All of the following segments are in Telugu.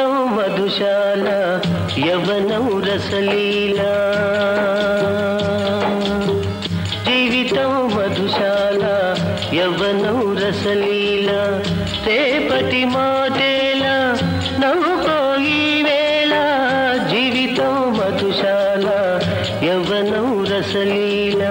జీవితం మధుశాల యవనం రసలీలా జీవితం మధుశాల యవనం రసలీలా రేపటి మాటేలా నవ్వుకోయి వేళ జీవితం మధుశాల యవనం రసలీలా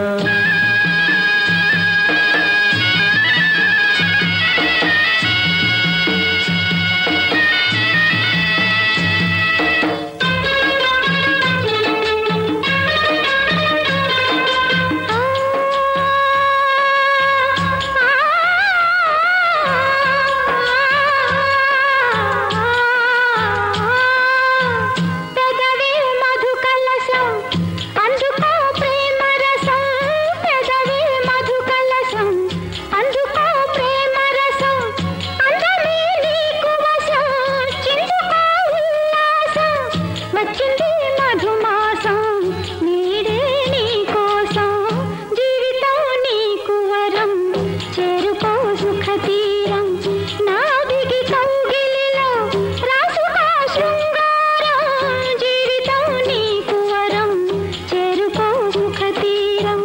పెదవి మధు కలశం అందుకో ప్రేమ రసం పెదవి మధు కలశం అందుకో ప్రేమ రసం అందమే నీకు వశం చిందుకో ఉల్లాసం వచ్చింది మధుమాసం నీడే నీ కోసం జీవితం నీకు వరం చేరుకో సుఖ తీరం నాదిగి కౌగిలిలో రాసుకో శృంగారం జీవితం నీకు వరం చేరుకో సుఖ తీరం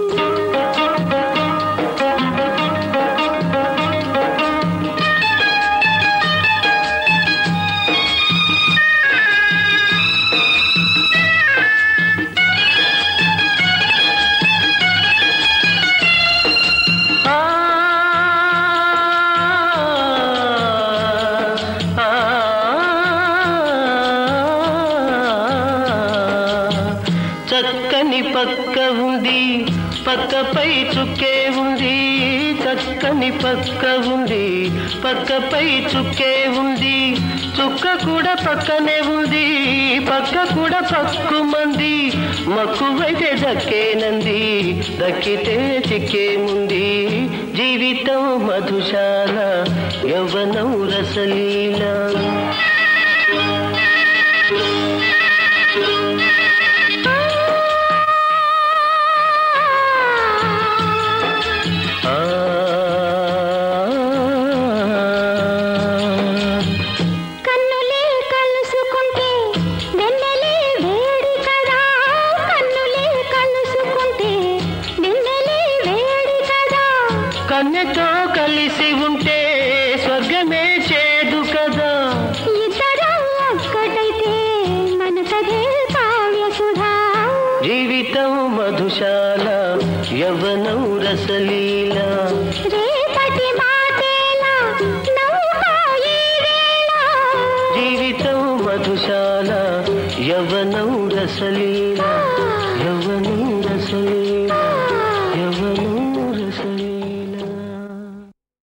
ఆ ఆ చక్కని పక్క ఉంది పక్కపై చుక్కే ఉంది చక్కని పక్క ఉంది పక్కపై చుక్కే ఉంది చుక్క కూడా పక్కనే ఉంది పక్క కూడా పక్కుమంది మక్కువైతే దక్కేనంది దక్కితే చిక్కేముంది జీవితం మధుశాల యవనం రసలీలా ఆ కన్నులే కలుసుకుంటే వెన్నెలే వేడి కదా కన్నులే కలుసుకుంటే వెన్నెలే వేడి కదా కన్యతో కలిసి ఉంటే స్వర్గమే చేదు కదా ఇద్దరం ఒక్కటైతే మన కథే కావ్య సుధా జీవితం మధుశాల యవనం రసలీలా రేపటి మాటేలా నవ్వుకో ఈ వేళ జీవితం మధుశాల యవనం రసలీలా యవనం